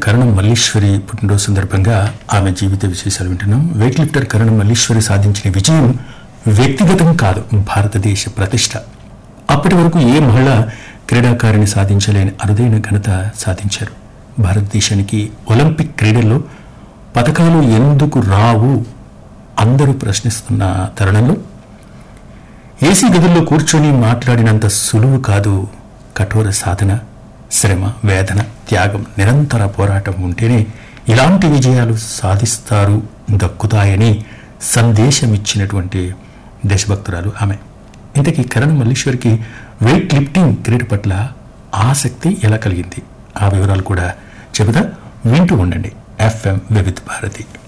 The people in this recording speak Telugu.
కరణం మల్లీశ్వరి పుట్టినరోజు సందర్భంగా ఆమె జీవిత విశేషాలు వింటున్నాం వెయిట్ లిఫ్టర్ కరణం మల్లీశ్వరి సాధించిన విజయం వ్యక్తిగతం కాదు భారతదేశ ప్రతిష్ట అప్పటి వరకు ఏ మహిళ క్రీడాకారిణి సాధించలేని అరుదైన ఘనత సాధించారు భారతదేశానికి ఒలింపిక్ క్రీడల్లో పథకాలు ఎందుకు రావు అందరూ ప్రశ్నిస్తున్న తరుణంలో ఏసీ గదుల్లో కూర్చొని మాట్లాడినంత సులువు కాదు కఠోర సాధన శ్రమ వేదన త్యాగం నిరంతర పోరాటం ఉంటేనే ఇలాంటి విజయాలు సాధిస్తారు దక్కుతాయని సందేశమిచ్చినటువంటి దేశభక్తురాలు ఆమె ఇంతకీ కరణ్ మల్లీశ్వరికి వెయిట్ లిఫ్టింగ్ క్రీడ పట్ల ఆసక్తి ఎలా కలిగింది ఆ వివరాలు కూడా చెబుతా వింటూ ఉండండి ఎఫ్ఎం వివిధ భారతి